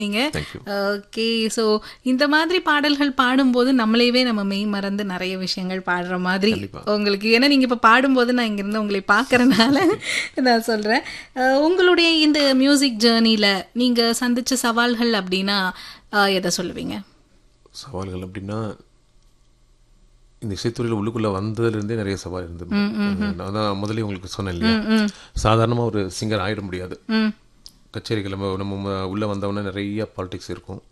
நீங்க Thank you. Okay so இந்த மாதிரி பாடல்கள் பாடும்போது நம்மளையவே நம்ம மெய் மறந்து நிறைய விஷயங்கள் பாடுற மாதிரி கண்டிப்பா. உங்களுக்கு ஏன்னா நீங்க இப்ப பாடும்போது நான் இங்கிருந்து உங்களை பார்க்கறனால நான் சொல்றேன் அஹ், உங்களுடைய இந்த மியூசிக் ஜேர்னில நீங்க சந்திச்ச சவால்கள் அப்படின்னா அஹ், எதை சொல்லுவீங்க சவால்கள் அப்படின்னா இந்த இசைத்துறையில் உள்ளுக்குள்ளே வந்ததுலேருந்தே நிறைய சவால் இருந்தது நான் தான் முதல்ல உங்களுக்கு சொன்னேன் இல்லையா சாதாரணமாக ஒரு சிங்கர் ஆயிட முடியாது ம் கச்சேரிகள் நம்ம நம்ம உள்ளே வந்தவொடனே நிறைய பாலிடிக்ஸ் இருக்கும்